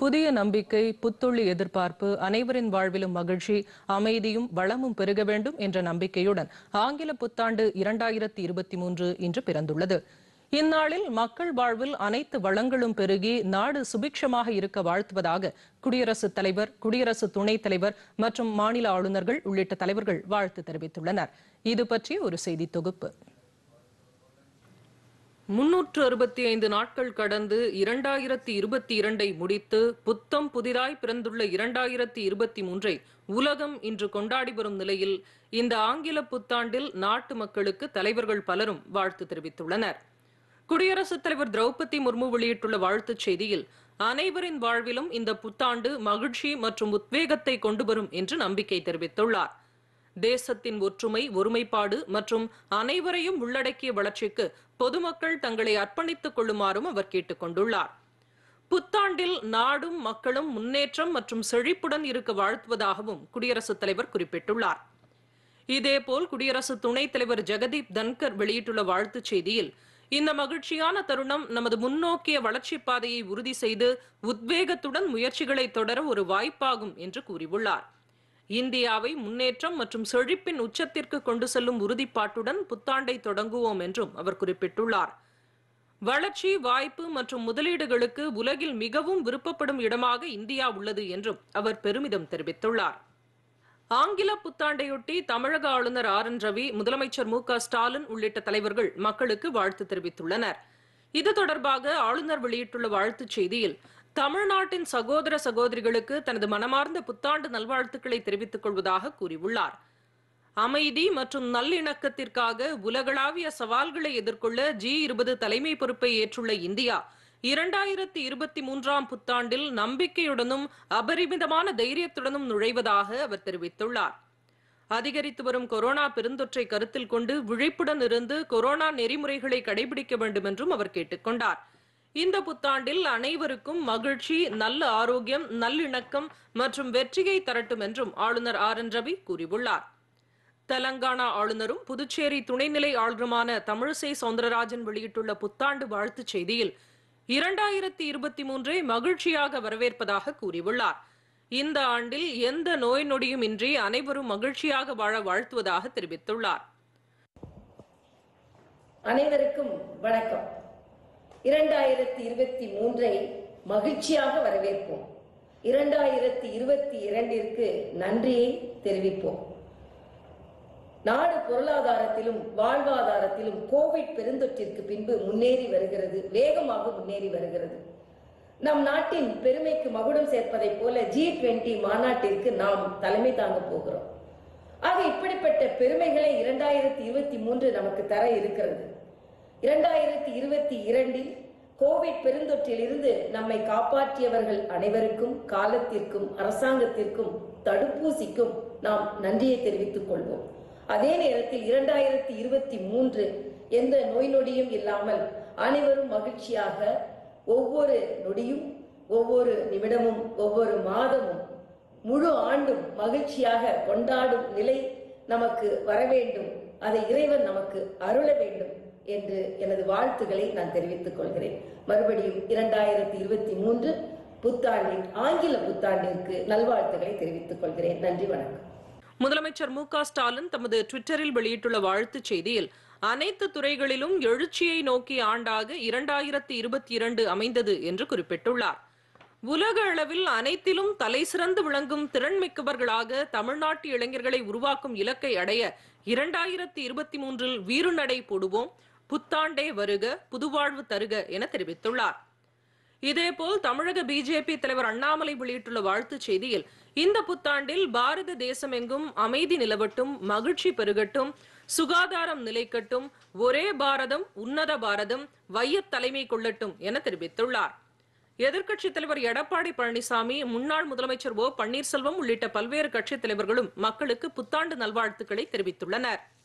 புதிய நம்பிக்கை புத்துள்ளி எதிர்பார்ப்பு அனைவரின் வாழ்விலும் மகிழ்ச்சி அமைதியும் வளமும் பெருக வேண்டும் என்ற நம்பிக்கையுடன் ஆங்கில புத்தாண்டு இரண்டாயிரத்தி இருபத்தி மூன்று இன்று பிறந்துள்ளது இந்நாளில் மக்கள் வாழ்வில் அனைத்து வளங்களும் பெருகி நாடு சுபிக்ஷமாக இருக்க வாழ்த்துவதாக குடியரசுத் தலைவர் குடியரசு துணைத் தலைவர் மற்றும் மாநில ஆளுநர்கள் உள்ளிட்ட தலைவர்கள் வாழ்த்து தெரிவித்துள்ளனர் இது பற்றி ஒரு செய்தி தொகுப்பு முன்னூற்று அறுபத்தி ஐந்து நாட்கள் கடந்து இரண்டாயிரத்தி இருபத்தி இரண்டை முடித்து புத்தம் புதிதாய் பிறந்துள்ள இரண்டாயிரத்தி இருபத்தி மூன்றை உலகம் இன்று கொண்டாடி வரும் நிலையில் இந்த ஆங்கில புத்தாண்டில் நாட்டு மக்களுக்கு தலைவர்கள் பலரும் வாழ்த்து தெரிவித்துள்ளனர் குடியரசுத் தலைவர் திரௌபதி முர்மு வெளியிட்டுள்ள வாழ்த்துச் செய்தியில் அனைவரின் வாழ்விலும் இந்த புத்தாண்டு மகிழ்ச்சி மற்றும் உத்வேகத்தை கொண்டு வரும் என்று நம்பிக்கை தெரிவித்துள்ளார் தேசத்தின் ஒற்றுமை ஒருமைப்பாடு மற்றும் அனைவரையும் உள்ளடக்கிய வளர்ச்சிக்கு பொதுமக்கள் தங்களை அர்ப்பணித்துக் கொள்ளுமாறும் அவர் கேட்டுக் கொண்டுள்ளார் புத்தாண்டில் நாடும் மக்களும் முன்னேற்றம் மற்றும் செழிப்புடன் இருக்க வாழ்த்துவதாகவும் குடியரசுத் தலைவர் குறிப்பிட்டுள்ளார் இதேபோல் குடியரசு துணைத் தலைவர் ஜெகதீப் தன்கர் வெளியிட்டுள்ள வாழ்த்துச் செய்தியில் இந்த மகிழ்ச்சியான தருணம் நமது முன்னோக்கிய வளர்ச்சிப் பாதையை உறுதி செய்து உத்வேகத்துடன் முயற்சிகளை தொடர ஒரு வாய்ப்பாகும் என்று கூறியுள்ளார் இந்தியாவை முன்னேற்றம் மற்றும் செழிப்பின் உச்சத்திற்கு கொண்டு செல்லும் உறுதிப்பாட்டுடன் புத்தாண்டை தொடங்குவோம் என்றும் அவர் குறிப்பிட்டுள்ளார் வளர்ச்சி வாய்ப்பு மற்றும் முதலீடுகளுக்கு உலகில் மிகவும் விருப்பப்படும் இடமாக இந்தியா உள்ளது என்றும் அவர் பெருமிதம் தெரிவித்துள்ளார் ஆங்கில புத்தாண்டையொட்டி தமிழக ஆளுநர் ஆர் என் ரவி முதலமைச்சர் மு க ஸ்டாலின் உள்ளிட்ட தலைவர்கள் மக்களுக்கு வாழ்த்து தெரிவித்துள்ளனர் இது தொடர்பாக ஆளுநர் வெளியிட்டுள்ள வாழ்த்துச் செய்தியில் தமிழ்நாட்டின் சகோதர சகோதரிகளுக்கு தனது மனமார்ந்த புத்தாண்டு நல்வாழ்த்துக்களை தெரிவித்துக் கொள்வதாக கூறியுள்ளார் அமைதி மற்றும் நல்லிணக்கத்திற்காக உலகளாவிய சவால்களை எதிர்கொள்ள ஜி இருபது தலைமை பொறுப்பை ஏற்றுள்ள இந்தியா இரண்டாயிரத்தி இருபத்தி மூன்றாம் புத்தாண்டில் நம்பிக்கையுடனும் அபரிமிதமான தைரியத்துடனும் நுழைவதாக அவர் தெரிவித்துள்ளார் அதிகரித்து வரும் கொரோனா பெருந்தொற்றை கருத்தில் கொண்டு விழிப்புடன் இருந்து கொரோனா நெறிமுறைகளை கடைபிடிக்க வேண்டும் என்றும் அவர் கேட்டுக்கொண்டார் இந்த புத்தாண்டில் அனைவருக்கும் மகிழ்ச்சி நல்ல ஆரோக்கியம் நல்லிணக்கம் மற்றும் வெற்றியை தரட்டும் என்றும் ஆளுநர் ஆர் என் ரவி கூறியுள்ளார் தெலங்கானா ஆளுநரும் புதுச்சேரி துணைநிலை ஆளுநருமான தமிழிசை சவுந்தரராஜன் வெளியிட்டுள்ள புத்தாண்டு வாழ்த்துச் செய்தியில் இரண்டாயிரத்தி இருபத்தி மூன்றை மகிழ்ச்சியாக வரவேற்பதாக கூறியுள்ளார் இந்த ஆண்டில் எந்த நோய் நொடியும் இன்றி அனைவரும் மகிழ்ச்சியாக வாழ வாழ்த்துவதாக தெரிவித்துள்ளார் அனைவருக்கும் வணக்கம் இரண்டாயிரத்தி இருபத்தி மூன்றை மகிழ்ச்சியாக வரவேற்போம் இரண்டாயிரத்தி இருபத்தி இரண்டிற்கு நன்றியை தெரிவிப்போம் நாடு பொருளாதாரத்திலும் வாழ்வாதாரத்திலும் கோவிட் பெருந்தொற்றிற்கு பின்பு முன்னேறி வருகிறது வேகமாக முன்னேறி வருகிறது நம் நாட்டின் பெருமைக்கு மகுடம் சேர்ப்பதைப் போல ஜி டுவெண்டி மாநாட்டிற்கு நாம் தலைமை தாங்க போகிறோம் ஆக இப்படிப்பட்ட பெருமைகளை இரண்டாயிரத்தி இருபத்தி மூன்று நமக்கு தர இருக்கிறது இரண்டாயிரத்தி இருபத்தி இரண்டில் கோவிட் பெருந்தொற்றில் இருந்து நம்மை காப்பாற்றியவர்கள் அனைவருக்கும் காலத்திற்கும் அரசாங்கத்திற்கும் தடுப்பூசிக்கும் நாம் நன்றியை தெரிவித்துக் கொள்வோம் அதே நேரத்தில் இரண்டாயிரத்தி இருபத்தி மூன்று எந்த நோய் நொடியும் இல்லாமல் அனைவரும் மகிழ்ச்சியாக ஒவ்வொரு நொடியும் ஒவ்வொரு நிமிடமும் ஒவ்வொரு மாதமும் முழு ஆண்டும் மகிழ்ச்சியாக கொண்டாடும் நிலை நமக்கு வர வேண்டும் அதை இறைவன் நமக்கு அருள வேண்டும் என்று எனது வாழ்த்துக்களை நான் தெரிவித்துக் கொள்கிறேன் மறுபடியும் இரண்டாயிரத்தி இருபத்தி மூன்று புத்தாண்டின் ஆங்கில புத்தாண்டிற்கு நல்வாழ்த்துக்களை தெரிவித்துக் கொள்கிறேன் நன்றி வணக்கம் முதலமைச்சர் மு க ஸ்டாலின் தமது ட்விட்டரில் வெளியிட்டுள்ள வாழ்த்துச் செய்தியில் அனைத்து துறைகளிலும் எழுச்சியை நோக்கிய ஆண்டாக இரண்டாயிரத்தி இருபத்தி இரண்டு அமைந்தது என்று குறிப்பிட்டுள்ளார் உலக அளவில் அனைத்திலும் தலைசிறந்து விளங்கும் திறன்மிக்கவர்களாக தமிழ்நாட்டு இளைஞர்களை உருவாக்கும் இலக்கை அடைய இரண்டாயிரத்தி இருபத்தி மூன்றில் வீறுநடை போடுவோம் புத்தாண்டே வருக புதுவாழ்வு தருக என தெரிவித்துள்ளார் இதேபோல் தமிழக பிஜேபி தலைவர் அண்ணாமலை வெளியிட்டுள்ள வாழ்த்துச் செய்தியில் இந்த புத்தாண்டில் பாரத தேசமெங்கும் அமைதி நிலவட்டும் மகிழ்ச்சி பெருகட்டும் சுகாதாரம் நிலைக்கட்டும் ஒரே பாரதம் உன்னத பாரதம் வையத் தலைமை கொள்ளட்டும் என தெரிவித்துள்ளார் எதிர்க்கட்சித் தலைவர் எடப்பாடி பழனிசாமி முன்னாள் முதலமைச்சர் ஓ பன்னீர்செல்வம் உள்ளிட்ட பல்வேறு கட்சித் தலைவர்களும் மக்களுக்கு புத்தாண்டு நல்வாழ்த்துக்களை தெரிவித்துள்ளனர்